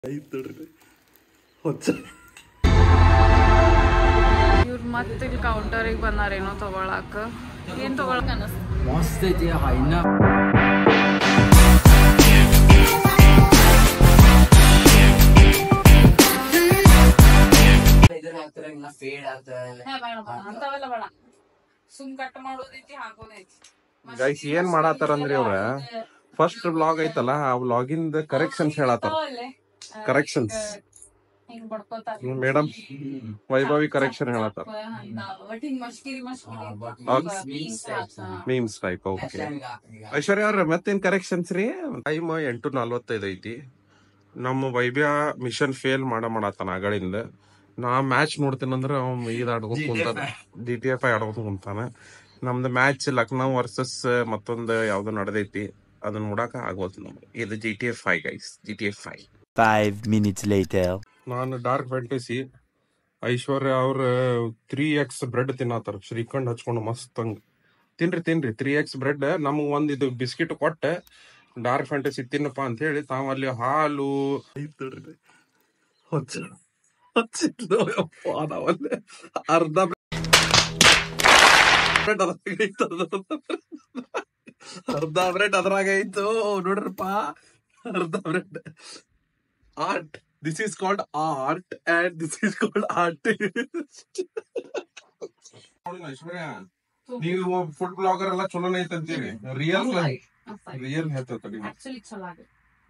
ಇವ್ರು ಮತ್ತೆ ಇಲ್ಲಿ ಕೌಂಟರಿಗೆ ಬಂದಾರೇನೋ ತಗೊಳಕ ಏನ್ ತಗೊಳಕ್ ಅನಸ್ ಮಸ್ತ್ ಐತಿ ಇನ್ನ ಇದ್ರ ಹಾಕ್ತಾರ ಇನ್ನ ಫೇಡ್ ಆಗ್ತಾರ ಅಂತವೆಲ್ಲ ಬೇಡ ಸುಮ್ ಕಟ್ ಮಾಡೋದೈತಿ ಹಾಕೋದೈತಿ ಗೈಸ್ ಏನ್ ಮಾಡತ್ತಾರಂದ್ರಿ ಅವ್ರ ಫಸ್ಟ್ ಬ್ಲಾಗ್ ಐತಲ್ಲ ಆ ವ್ಲಾಗಿಂದ ಕರೆಕ್ಷನ್ಸ್ ಹೇಳತ್ತಾರ ಕರೆಕ್ಷನ್ಸ್ ಹಿಂಗ್ ಬಡ್ಕೋತಾರ ಮೇಡಮ್ ವೈಭವಿ ಕರೆಕ್ಷನ್ ಹೇಳತ್ತಾರ ಬಟ್ ಹಿಂಗ್ ಮಸ್ಕಿರಿ ಮಸ್ಕಿರಿ ಮೀಮ್ಸ್ ಟೈಪ್ ಓಕೆ ಐಶ್ವರ್ಯ ಅವ್ರ ಮತ್ತೇನ್ ಕರೆಕ್ಷನ್ಸ್ ರೀ ಟೈಮ್ ಎಂಟು ನಲ್ವತ್ತೈದು ಐತಿ ನಮ್ಮ ವೈಭ್ಯ ಮಿಷನ್ ಫೇಲ್ ಮಾಡ ಮಾಡತ್ತಾನ ಆಗಳಿಂದ ನಾ ಮ್ಯಾಚ್ ನೋಡ್ತೀನಂದ್ರ ಅವ್ನ್ ಇದ್ ಆಡ್ಕೊಂಡ್ ಕುಂತಾನ ಜಿ ಟಿ ಎಫ್ ಆಡ್ಕೊಂಡ್ ಕುಂತಾನ ನಮ್ದು ಮ್ಯಾಚ್ ಲಕ್ನೋ ವರ್ಸಸ್ ಮತ್ತೊಂದು ಯಾವ್ದೋ ನಡೆದೈತಿ ಅದನ್ನ ನೋಡಾಕ ಆಗೋದು ನಮ್ಗೆ ಇದು G T F I guys G T F I Five minutes later. ನಾನು ಡಾರ್ಕ್ ಫ್ಯಾಂಟಸಿ ಐಶ್ವರ್ಯ ಅವ್ರ ತ್ರೀ ಎಕ್ಸ್ ಬ್ರೆಡ್ ತಿನ್ನತ್ತಾರ ಶ್ರೀಖಂಡ್ ಹಚ್ಕೊಂಡು ಮಸ್ತ್ ಹಂಗ ತಿನ್ರಿ ತಿನ್ರಿ ತ್ರೀ ಎಕ್ಸ್ ಬ್ರೆಡ್ ನಮಗ್ ಒಂದ್ ಇದು ಬಿಸ್ಕಿಟ್ ಕೊಟ್ಟ ಡಾರ್ಕ್ ಫ್ಯಾಂಟಸಿ ತಿನ್ನಪ್ಪ ಅಂತ ಹೇಳಿ ತಾವ್ ಅಲ್ಲಿ ಹಾಲು ಅರ್ಧ ಬ್ರೆಡ್ ಅರ್ಧ ಬ್ರೆಡ್ ಅದ್ರಾಗ ಐತು ನೋಡ್ರಪ್ಪ ಅರ್ಧ bread art this is called art and this is called art Aishwarya ನೀವು ಫುಡ್ ಬ್ಲಾಗರ್ ಎಲ್ಲ ಚಲೋನೇ ಐತೆ ಅಂತೀರಿ ರಿಯಲ್ ರಿಯಲ್ ಹೇಳ್ತೈತೆ ನೀವು ಆಕ್ಚುಲಿ ಚಲೋ ಆಗಿದೆ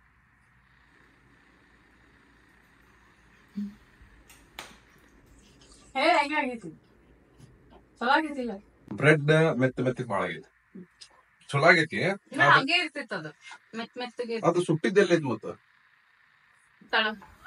ಹೇ ಹೆಂಗಾಗೈತಿ ಚಲೋ ಆಗೈತಿಲ್ಲ ಬ್ರೆಡ್ ಮೆತ್ತ ಮೆತ್ತಗ್ ಬಾಳ ಆಗೈತಿ ಚಲೋ ಆಗೈತಿ ಇನ್ನ ಹಂಗೆ ಇರ್ತಿತ್ತು ಅದು ಮೆತ್ ಮೆತ್ತಗೆ ಅದು ಸುಟ್ಟಿದ್ದೆಲ್ಲ ಐತಿ ಮತ್ತ ತಳ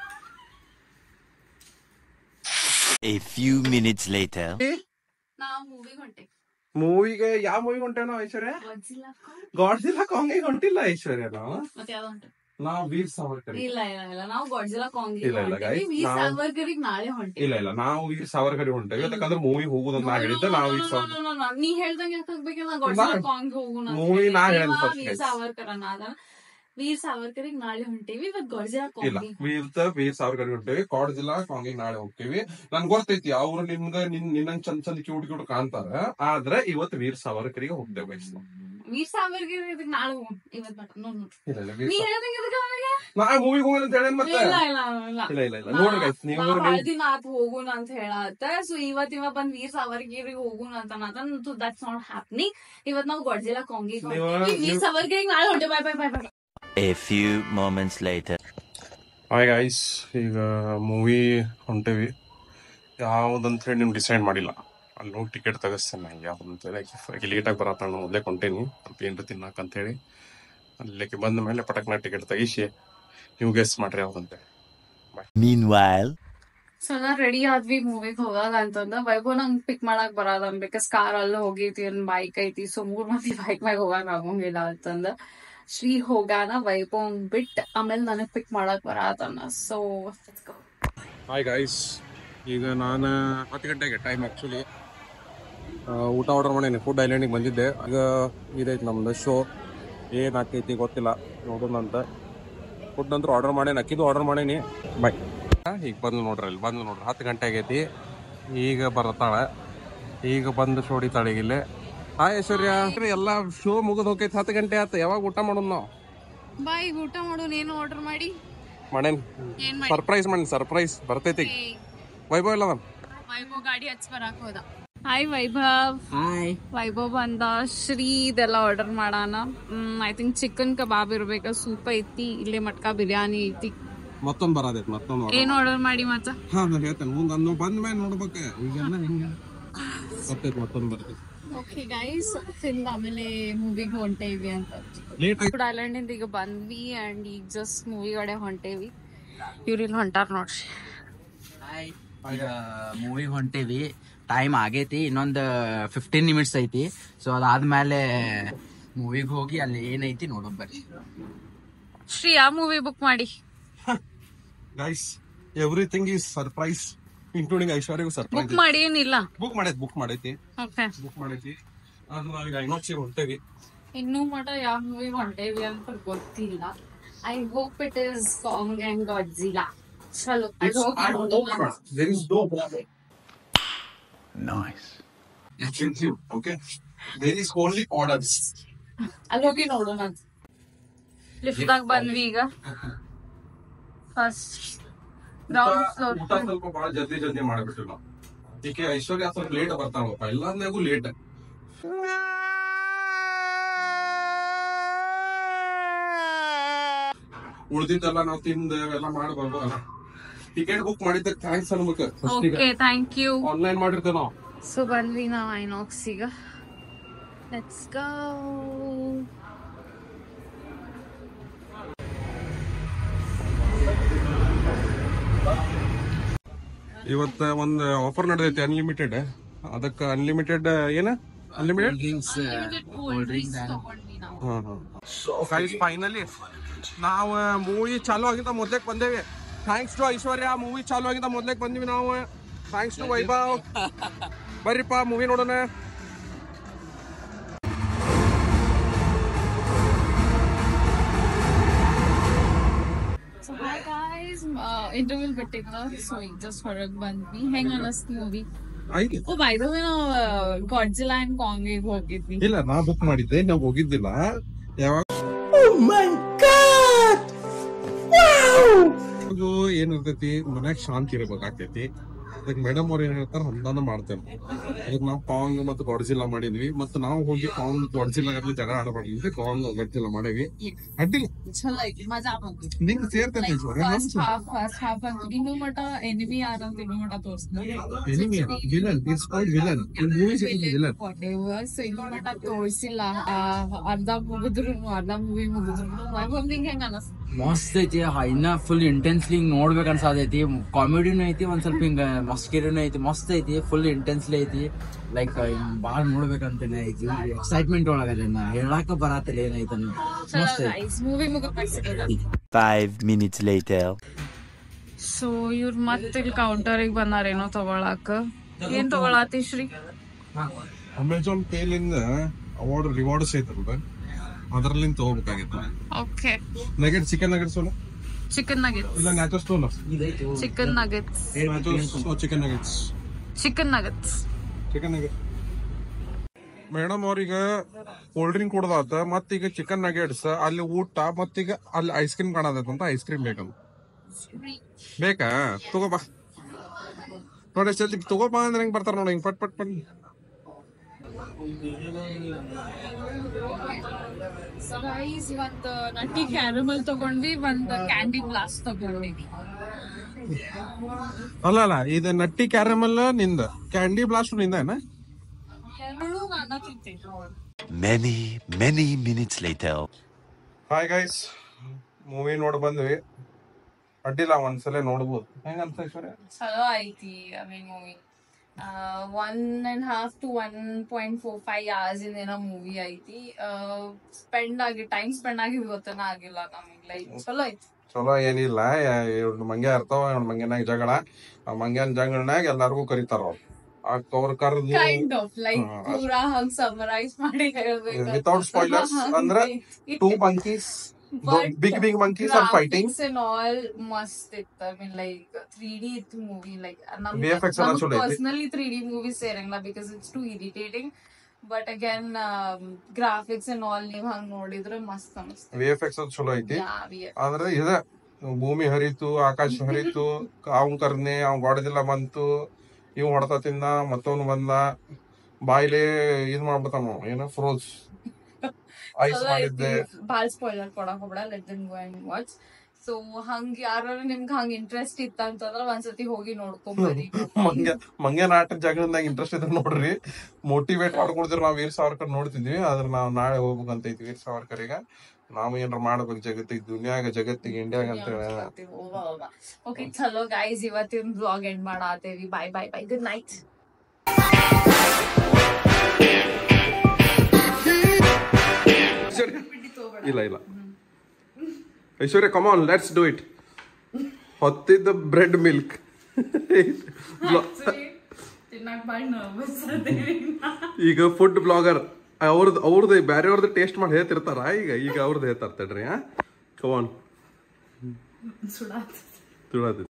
A few minutes later. ನಾವು ಮೂವಿ ಹೊಂಟೆ ಮೂವಿಗೆ ಯಾವ ಮೂವಿ ಹೊಂಟೇನೋ ಐಶ್ವರ್ಯ ಗಾಡ್ಜಿಲ್ಲ ಕಾಂಗಿಗೆ ಹೊಂಟಿಲ್ಲ ಐಶ್ವರ್ಯ ನಾವು ಮತ್ತೆ ಯಾವ್ದು ಹೊಂಟೆ ನಾವು ವೀರ್ ಸಾವರ್ಕರ್ ಇಲ್ಲ ಇಲ್ಲ ಇಲ್ಲ ನಾವು ಗಾಡ್ಜಿಲ್ಲಾ ಕಾಂಗಿ ಇಲ್ಲ, ಇಲ್ಲ, guys, ವೀರ್ ನಾವು- ಸಾವರ್ಕರಿಗೆ ನಾಳೆ ಹೊಂಟೆ ಇಲ್ಲ ಇಲ್ಲ ನಾವು ವೀರ್ ಸಾವರ್ಕರ್ ಹೊಂಟೇವಿ ಯಾಕಂದ್ರೆ ಮೂವಿ ಹೋಗುದಂತ ನಾ ಹೇಳಿದ್ದೆ ನಾವು ವೀರ್ ಸಾವರ್ಕರ್ ನೀ ಹೇಳ್ದಂಗೆ ಯಾಕಾಗ್ಬೇಕಲ್ಲ ಗಾಡ್ಜಿಲ್ಲಾ ಕಾಂಗ್ ಹೋಗೋಣ ಅಂತ Movie ನಾ ಹೇಳಿ. ಹೇಳ್ದೆ ಇವ first, ವೀರ್ guys. ಸಾವರ್ಕರ್ ಅನ್ನಾದ ವೀರ್ ಸಾವರ್ಕರಿಗೆ ನಾಳೆ ಹೊಂಟೇವಿ ಇವತ್ ಗಾಡ್ಜಿಲ್ಲಾ ಇಲ್ಲ ಕಾಂಗಿ ವೀರ್ ವೀರ್ ಸಾವರ್ಕರ್ ಹೊಂಟೇವಿ ಕಾಡ್ ಜಿಲ್ಲಾ ಕಾಂಗಿಗೆ ನಾಳೆ ಹೋಗ್ತೀವಿ ನನ್ ಗೊತ್ತೈತಿ ಅವ್ರು ನಿಮ್ಗ ನಿನ್ ನಿನ್ನಂಗ್ ಚಂದ ಚಂದ ಕ್ಯೂಟ್ ಕ್ಯೂಟ್ ಕಾಣ್ತಾರ ಆದ್ರೆ ಇವತ್ತು ವೀರ್ ಸಾವರ್ಕರಿಗೆ ಹೋಗ್ತೇವೆ guys ನಾವು. ವೀರ್ ಸಾವರ್ಕರ್ ಇದಕ್ ನಾಳೆ ಹೋಗೋಣ ಇವತ್ ಬೇಡ ನೋಡ್ ನೋಡ್ ಇಲ್ಲ ಇಲ್ಲ ವೀರ್ ನೀ ಸಾವರ್ಕರ್- ಹೇಳ್ದಂಗೆ ಇದಕ್ಕೆ ಅವಾಗ? ನಾ ಮೂವಿಗೆ ಹೋಗೋಣ ಅಂತ ಹೇಳಿ ಮತ್ತೆ ಇಲ್ಲ ಇಲ್ಲ ಇಲ್ಲ ಇಲ್ಲ ಇಲ್ಲ ಇಲ್ಲ ನೋಡ್ರಿ guys, ನೀವು ನಾವ್ ನೀವು- ಭಾಳ ದಿನ ಆತ್ ಹೋಗುಣ ಅಂತ ಹೇಳತ್ತ ಸೊ ಇವತ್ ಇವ ಬಂದ್ ವೀರ್ ಸಾವರ್ಗಿರಿಗೆ ಹೋಗುಣ ಅಂತ ದಟ್ಸ್ ನಾಟ್ ಹ್ಯಾಪ್ನಿಂಗ್ ಇವತ್ ನಾವು ಗೊಡ್ಜಿಲ್ಲ ಕಾಂಗಿ ನೀವು- ವೀರ್ ನೀವು- ಸಾವರ್ಗಿರಿಗೆ ನಾಳೆ ಹೊಂಟೆ bye bye bye bye A few moments later. Hi guys ಈಗ ಮೂವಿ ಹೊಂಟೇವಿ ಯಾವ್ದಂತ ಹೇಳಿ ನಿಮ್ಗೆ ಡಿಸೈಡ್ ಮಾಡಿಲ್ಲ ಅಲ್ಲಿ ಹೋಗಿ ಟಿಕೆಟ್ ತೆಗಿಸ್ತೇನೆ ಯಾವ್ದಂತ ಹೇಳಿ ಲೇಟಾಗಿ ಬರತ್ತ ನಾನು ಮೊದಲೇ ಕೊಂಟೇನಿ ಏನ್ರ ತಿನ್ನಕ್ ಅಂತ ಹೇಳಿ ಅಲ್ಲಿಗೆ ಬಂದ ಮೇಲೆ ಪಟಕ್ನ ಟಿಕೆಟ್ ತೆಗಿಸಿ ನೀವು ಗೆಸ್ ಮಾಡ್ರಿ ಯಾವ್ದಂತೆ Meanwhile. ಸೊ ನಾ ರೆಡಿ ಆದ್ವಿ ಮೂವಿಗ್ ಹೋಗಾಗ ಅಂತಂದ ವೈಭವ್ ನಂಗ್ ಪಿಕ್ ಮಾಡಕ್ ಬರಲ್ಲ ಬಿಕಾಸ್ ಕಾರ್ ಅಲ್ಲಿ ಹೋಗೈತಿ ಒಂದ್ ಬೈಕ್ ಐತಿ ಸೊ ಮೂರ್ ಮಂದಿ ಬೈಕ್ ಮ್ಯಾಗ ಹೋಗಾಕ ಆಗಂಗಿಲ್ಲ ಅಂತಂದ ಶ್ರೀ ಹೋಗಾನ ವೈಭವ್ ಬಿಟ್ ಆಮೇಲೆ ನನಗ್ ಪಿಕ್ ಮಾಡಕ್ ಬರತನ ಸೊ ಹಾಯ್ ಗೈಸ್ ಈಗ ನಾನು ಹತ್ತು ಗಂಟೆಗೆ ಟೈಮ್ ಆ್ಯಕ್ಚುಲಿ ಊಟ ಆರ್ಡರ್ ಮಾಡೀನಿ ಫುಡ್ ಐಲ್ಯಾಂಡಿಗೆ ಬಂದಿದ್ದೆ ಈಗ ಇದೈತೆ ನಮ್ದು ಶೋ ಏನು ಆಕೈತಿ ಗೊತ್ತಿಲ್ಲ ನೋಡೋಣ ಅಂತ ಫುಡ್ ಅಂತೂ ಆರ್ಡರ್ ಮಾಡೇನಿ ಅಕ್ಕಿದು ಆರ್ಡರ್ ಮಾಡೀನಿ ಬಾಯ್ ಈಗ ಬಂದು ನೋಡ್ರಿ ಇಲ್ಲಿ ಬಂದು ನೋಡ್ರಿ ಹತ್ತು ಗಂಟೆ ಆಗೈತಿ ಈಗ ಬರತಾಳೆ ಈಗ ಬಂದು ಶೋಡಿತಾಳೆ ಈಗ ಇಲ್ಲೇ ಹಾಯ್ ಐಶ್ವರ್ಯ ಎಲ್ಲ ಶೋ ಮುಗಿದು ಹೋಗೈತಿ ಹತ್ತು ಗಂಟೆ ಆಯ್ತು ಯಾವಾಗ ಊಟ ಮಾಡೋದು ನಾವು ಬಾಯ್ ಊಟ ಮಾಡೋಣ ಏನು ಆರ್ಡರ್ ಮಾಡಿ ಮಾಡೇನಿ ಏನ್ ಮಾಡಿ ಸರ್ಪ್ರೈಸ್ ಮಾಡಿ ಸರ್ಪ್ರೈಸ್ ಬರ್ತೈತಿ ವೈಭವ್ ಇಲ್ಲ ವೈಭವ್ ಗಾಡಿ ಹಚ್ ಬರಾಕ್ ಹೋದ ಹಾಯ್ ವೈಭವ್ ಹಾಯ್ ವೈಭವ್ ಬಂದ ಶ್ರೀ ಇದೆಲ್ಲ ಆರ್ಡರ್ ಮಾಡಾನ ಐ ಥಿಂಕ್ ಚಿಕನ್ ಕಬಾಬ್ ಇರ್ಬೇಕ ಸೂಪ್ ಐತಿ ಇಲ್ಲೇ ಮಟ್ಕಾ ಬಿರಿಯಾನಿ ಐತಿ ಮತ್ತೊಂದು ಬರೋದೈತಿ ಮತ್ತೊಂದು ಏನ್ ಆರ್ಡರ್ ಮಾಡಿ ಮತ್ತ ಹಾ ನಾನು ಹೇಳ್ತೇನೆ ಮುಂದೆ ಅಂದು ಬಂದ ಮೇಲೆ ನೋಡ್ಬೇಕು ಈಗೆಲ್ಲ ಹಿಂಗ ಗೊತ್ತೈತಿ ಮತ್ತೊಂದು ಬರ್ತೈತಿ ಓಕೆ ಗೈಸ್ ತಿಂದ ಆಮೇಲೆ ಮೂವಿಗೆ ಹೊಂಟೇವಿ ಅಂತ ಲೇಟ್ ಆಯ್ತು ಫುಡ್ ಐಲ್ಯಾಂಡ್ ಇಂದ ಈಗ ಬಂದ್ವಿ ಅಂಡ್ ಈಗ ಜಸ್ಟ್ ಮೂವಿ ಕಡೆ ಹೊಂಟೇವಿ ಇವ್ರು ಇಲ್ಲಿ ಹೊಂಟಾರ ನೋಡ್ರಿ ಹಾಯ್ ಈಗ ಮೂವಿಗೆ ಹೊಂಟೇವಿ ಟೈಮ್ ಆಗೈತಿ ಇನ್ನೊಂದು ಫಿಫ್ಟೀನ್ ನಿಮಿಟ್ಸ್ ಐತಿ ಸೊ ಅದಾದ್ಮೇಲೆ ಮೂವಿಗೆ ಹೋಗಿ ಅಲ್ಲಿ ಏನೈತಿ ನೋಡೋದ್ ಬರ್ರಿ ಶ್ರೀ ಯಾವ ಮೂವಿ ಬುಕ್ ಮಾಡಿ guys everything is surprise including ಐಶ್ವರ್ಯಗೂ ಬುಕ್ ಸರ್ಪ್ರೈಸ್ ಮಾಡಿ ಏನಿಲ್ಲ ಬುಕ್ ಮಾಡೈತಿ ಬುಕ್ ಮಾಡೈತಿ ಓಕೆ ಬುಕ್ ಮಾಡೈತಿ ಅದು ನಾವೀಗ ಐನೋಕ್ಸಿಗೆ ಹೊಂಟೇವಿ ಇನ್ನೂ ಮಟ ಯಾವ ಮೂವಿ ಹೊಂಟೇವಿ ಅಂತ ಗೊತ್ತಿಲ್ಲ I hope it is Kong and Godzilla. Chalo, I hope There is no Nice. expensive. Okay. There is only orders. ಅಲ್ಲಿ ಹೋಗಿ ನೋಡೋಣ ಲಿಫ್ಟ್ದಾಗ ಬಂದ್ವಿ ಈಗ ಫಸ್ಟ್ ಗ್ರೌಂಡ್ ಊಟ ಫ್ಲೋರ್ ಸ್ವಲ್ಪ ಬಹಳ ಜಲ್ದಿ ಜಲ್ದಿ ಮಾಡ್ಬಿಟ್ಟು ನಾವು ಈಕೆ ಐಶ್ವರ್ಯ ಸ್ವಲ್ಪ ಲೇಟ್ ಬರ್ತಾಳಪ್ಪ ಎಲ್ಲಾದ್ನಾಗೂ ಲೇಟ್ ಉಳ್ದಿದ್ದೆಲ್ಲ ನಾವು ತಿಂದು ಎಲ್ಲ ಮಾಡಿ ಬರ್ಬೋದಲ್ಲ ಟಿಕೆಟ್ ಬುಕ್ ಮಾಡಿದ್ದಕ್ಕೆ ಥ್ಯಾಂಕ್ಸ್ ಅನ್ಬೇಕು ಓಕೆ ಥ್ಯಾಂಕ್ ಯು ಆನ್ಲೈನ್ ಮಾಡಿರ್ತೇವೆ ನಾವು ಸೊ ಬಂದ್ವಿ ನಾವು ಐನಾಕ್ಸ್ ಈಗ ಲೆಟ್ಸ್ ಗೋ ಇವತ್ತ ಒಂದು ಆಫರ್ ನಡೆದೈತಿ ಅನ್ಲಿಮಿಟೆಡ್ ಅದಕ್ಕ ಅನ್ಲಿಮಿಟೆಡ್ ಏನ unlimited cool drinks guys finally ನಾವು ಮೂವಿ ಚಾಲು ಆಗಿದ್ದ ಮೊದ್ಲೇಕ್ ಬಂದೇವಿ ಥ್ಯಾಂಕ್ಸ್ ಟು ಐಶ್ವರ್ಯ ಮೂವಿ ಚಾಲು ಆಗಿದ್ದ ಮೊದ್ಲೇಕ್ ಬಂದಿವಿ ನಾವು ಥ್ಯಾಂಕ್ಸ್ ಟು ವೈಭವ್ ಬರ್ರಿಪ್ಪ ಮೂವಿ ನೋಡೋಣ ಸೊ ಹಾಯ್ ಗಾಯ್ಸ್ ಇಂಟರ್ವ್ಯೂಲ್ ಬಿಟ್ಟಿಲ್ಲ ಸೊ ಈಗ ಜಸ್ಟ್ ಹೊರಗೆ ಬಂದ್ವಿ ಹೆಂಗ್ ಅನ್ನಿಸ್ತು ಮೂವಿ ಆಯ್ತು ಓ ಬೈ ದ ವೇ ನಾವು ಗಾಡ್ಜಿಲಾ ಅಂಡ್ ಕಾಂಗಿಗೆ ಹೋಗಿದ್ವಿ ಇಲ್ಲ ನಾ ಬುಕ್ ಮಾಡಿದ್ದೆ ನಾವು ಹೋಗಿದ್ದಿಲ್ಲ ಯಾವಾಗ ಇದು ಏನಿರ್ತೈತಿ ಮನ್ಯಾಗ ಶಾಂತಿ ಇರ್ಬೇಕಾಗ್ತೈತಿ ಅದಕ್ಕೆ ಮೇಡಮ್ ಅವ್ರು ಏನ್ ಹೇಳ್ತಾರ ಹೊಂದಾನ ಮಾಡ್ತೇವೆ ಅದಕ್ಕೆ ನಾವು ಕಾಂಗ್ ಮತ್ತು ಗೊಡ್ಜಿಲ್ಲ ಮಾಡಿದ್ವಿ ಮತ್ತು ನಾವು ಹೋಗಿ ಕಾಂಗ್ ಗೊಡ್ಜಿಲ್ಲ ಜಗಳ ಆಡಬಾರ್ದು ಕಾಂಗ್ ಗೊಡ್ಜಿಲ್ಲ ಮಾಡೇವಿ ಅಡ್ಡಿಲ್ಲ ಚಲೋ ಐತಿ ಮಜಾ ಬಂತು ನಿಂಗೆ ಸೇರ್ತೇನೆ Aishwarya first half first half ಅಂತ ಇನ್ನೂ ಮಟ ಎನಿಮಿ ಯಾರಂತ ಇನ್ನೂ ಮಟ ತೋರಿಸ್ತಾರೆ enemy villain it's called villain movie villain so ಇನ್ನೂ ಮಟ ತೋರಿಸಿಲ್ಲ ಆ, ಅರ್ಧ ಮುಗಿದ್ರು ಅರ್ಧ ಮೂವಿ ಮುಗಿದ್ರು ನಿಂಗೆ ಹೆಂಗ ಅನಸ್ತು ಮಸ್ತ್ ಐತಿ ಹ- ಇನ್ನ ಫುಲ್ ಇಂಟೆನ್ಸ್ಲಿ ಹಿಂಗ್ ನೋಡ್ಬೇಕು ಅನ್ಸಾದೈತಿ ಕಾಮಿಡಿನೂ ಐತಿ ಒಂದ್ ಸ್ವಲ್ಪ ಹಿಂಗ ಮಸ್ಕಿರಿನೂ ಐತಿ ಮಸ್ತ್ ಐತಿ ಫುಲ್ ಇಂಟೆನ್ಸ್ಲಿ ಐತಿ ಲೈಕ್ ಬಾಳ್ ನೋಡ್ಬೇಕಂತಾನೆ ಐತಿ ಎಕ್ಸೈಟ್ಮೆಂಟ್ ಒಳಗದೆ ನಾ ಹೇಳಾಕ ಬರತ್ತಿಲ್ಲ ಏನೈತೆ ಅನ್ನೋದು. ಮಸ್ತ್ ಐತಿ ಮೂವಿ ಮುಗಿದ Five minutes later. ಸೊ ಇವ್ರ ಮತ್ತೆ ಇಲ್ಲಿ ಕೌಂಟರಿಗೆ ಬಂದಾರೇನೋ ತಗೊಳಕ ಏನ್ ತಗೊಳತಿ ಶ್ರೀ ಅಮೆಝಾನ್ ಪೇಲಿಂದ ಅವಾರ್ಡ್ ರಿವಾರ್ಡ್ಸ್ ಐತಲ್ವ ಅದರಲ್ಲಿಂದ ತಗೋಬೇಕಾಗಿತ್ತು ಓಕೆ ನಗೆಟ್ ಚಿಕನ್ ನಗೆಟ್ಸ್ ಅಲ್ಲ ಚಿಕನ್ ನಗೆಟ್ಸ್ ಇಲ್ಲ ನ್ಯಾಚೋಸ್ ಟೋಲ chicken nuggets chicken nuggets chicken nuggets chicken nugget madam ಅವ್ರೀಗ ಕೋಲ್ಡ್ ಡ್ರಿಂಕ್ ಕುಡ್ದಾತ ಮತ್ತೀಗ ಚಿಕನ್ ನಗೆಟ್ಸ್ ಅಲ್ಲಿ ಊಟ ಮತ್ತೀಗ ಅಲ್ಲಿ ಐಸ್ ಕ್ರೀಮ್ ಕಾಣದೈತೆ ಅಂತ ಐಸ್ ಕ್ರೀಮ್ ಬೇಕಂತ ಬೇಕಾ ತಗೋಬಾ ನೋಡಿ ಎಷ್ಟು ತಗೋಬಾ ಅಂದ್ರೆ ಹೆಂಗ್ ಬರ್ತಾರ ನೋಡಿ ಹಿಂಗ್ ಪಟ್ ಪಟ್ ಪಟ್ ಗೈಸ್ ಒಂದ್ ನಟ್ಟಿ ಕ್ಯಾರಮಲ್ ತಗೊಂಡ್ವಿ ಒಂದ್ ಕ್ಯಾಂಡಿ ಬ್ಲಾಸ್ಟ್ ತಗೊಂಡ್ವಿ ಅಲ್ಲ ಅಲ್ಲ ಇದು ನಟ್ಟಿ ಕ್ಯಾರಮಲ್ ನಿಂದ ಕ್ಯಾಂಡಿ ಬ್ಲಾಸ್ಟ್ ನಿಂದ ಏನ ಎರಡು ನಾನು ತಿಂತೀನಿ Many, many minutes later. Hi guys movie ನೋಡಿ ಬಂದ್ವಿ ಅಡ್ಡಿಲ್ಲ ಒಂದ್ಸಲ ನೋಡ್ಬೋದು ಹೆಂಗಂತ ಐಶ್ವರ್ಯ ಚಲೋ ಐತಿ I mean movie one and half two one point four five hours ಇಂದೇನೋ ಮೂವಿ ಐತಿ ಸ್ಪೆಂಡ್ ಆಗಿ ಟೈಮ್ ಸ್ಪೆಂಡ್ ಆಗಿ ಗೊತ್ತನ ಆಗಿಲ್ಲ ನಮಗೆ ಲೈಕ್ ಚಲೋ ಐತಿ ಚಲೋ ಏನಿಲ್ಲ ಎರಡು ಮಂಗ್ಯ ಇರ್ತಾವ ಎರಡು ಮಂಗ್ಯನಾಗ ಜಗಳ ಆ ಮಂಗ್ಯನ ಜಗಳನಾಗ ಎಲ್ಲಾರ್ಗೂ ಕರಿತಾರ ಅವ್ರು ಅವ್ರ ಕರೆದು ಕೈಂಡ್ ಆಫ್ ಲೈಕ್ ಹಾ, ಪೂರಾ ಹಂಗ್ ಸಮರೈಸ್ ಮಾಡಿ ಹೇಳ್ಬೇಕು ವಿತೌಟ್ ಸ್ಪಾಯ್ಲರ್ಸ್ ಅಂದ್ರೆ two monkeys big big monkeys are fighting and all ಮಸ್ತ್ ಇತ್ತು I mean like three D ಇತ್ತು ಮೂವಿ ಲೈಕ್ VFX ಎಲ್ಲ ಚಲೋ ಐತಿ. ಪರ್ಸನಲಿ ತ್ರೀ ಡಿ ಮೂವೀಸ್ ಸೇರಂಗಿಲ್ಲ because it's too irritating but again graphics and all ನೀವ್ ಹಂಗ್ ನೋಡಿದ್ರೆ ಮಸ್ತ್ ಅನಿಸ್ತು ವಿ ಎಫ್ ಎಕ್ಸ್ ಚಲೋ ಐತಿ ಆದ್ರೆ ಇದ ಭೂಮಿ ಹರಿತು ಆಕಾಶ ಹರಿತು ಅವ್ನ್ ಕರ್ನೆ ಅವ್ನ್ ಗೋಡದಿಲ್ಲ ಬಂತು ಇವ್ ಹೊಡ್ತಾ ತಿಂದ ಮತ್ತವನು ಬಂದ ಬಾಯಿಲೆ ಇದ್ ಮಾಡ್ಬಿಡ್ತಾನ ಅವ, ಏನ ಫ್ರೋಜ್ ಐಸ್ ಮಾಡಿದ್ದೆ ಬಾಳ್ ಸ್ಪಾಯ್ಲರ್ ಕೊಡಕ್ ಹೋಗ್ಬೇಡ let then go and watch so ಹಂಗ್ ಯಾರು ನಿಮ್ಗೆ ಹಂಗ್ ಇಂಟ್ರೆಸ್ಟ್ ಇತ್ತಂತಂದ್ರ ಒಂದ್ಸತಿ ಹೋಗಿ ನೋಡ್ಕೊಂಬರಿ ಮಂಗ್ಯ ಮಂಗ್ಯ ನಾಟಕ ಜಗಳದಾಗ ಇಂಟ್ರೆಸ್ಟ್ ಇದ್ರೆ ನೋಡ್ರಿ ಮೋಟಿವೇಟ್ ಮಾಡ್ಕೊಡ್ತೀವಿ ನಾವ್ ವೀರ್ ಸಾವರ್ಕರ್ ನೋಡ್ತಿದ್ವಿ ಆದ್ರೆ ನಾವ್ ನಾಳೆ ಹೋಗ್ಬೇಕಂತ ಐತಿ ವೀರ್ ಸಾವರ್ಕರ್ಗ ನಾವು ಏನಾರ ಮಾಡ್ಬೇಕು ಜಗತ್ತಿಗೆ ದುನಿಯಾಗ ಜಗತ್ತಿಗೆ ಇಂಡಿಯಾಗ ಅಂತ ಹೇಳಿ ಓಕೆ ಚಲೋ ಗೈಸ್ ಇವತ್ತಿನ ಬ್ಲಾಗ್ ಎಂಡ್ ಮಾಡಾತೇವಿ bye bye bye good night Aishwarya ಇಲ್ಲ ಇಲ್ಲ Aishwarya come on let's do it ಹೊತ್ತಿದ್ದ ಬ್ರೆಡ್ ಮಿಲ್ಕ್ ತಿನ್ನಕ್ ಬಾಳ್ ನರ್ವಸ್ ಈಗ ಫುಡ್ ಬ್ಲಾಗರ್ ಅವ್ರದ್ದು ಅವ್ರದ್ದು ಬೇರೆಯವ್ರದ್ದು ಟೇಸ್ಟ್ ಮಾಡಿ ಹೇಳ್ತಿರ್ತಾರ ಈಗ ಈಗ ಅವ್ರದ್ದು ಹೇಳ್ತಾರ ತಡ್ರಿ ಹಾ ಕಮಾನ್ ಸುಡಾತ್ ತುಳಾತಿ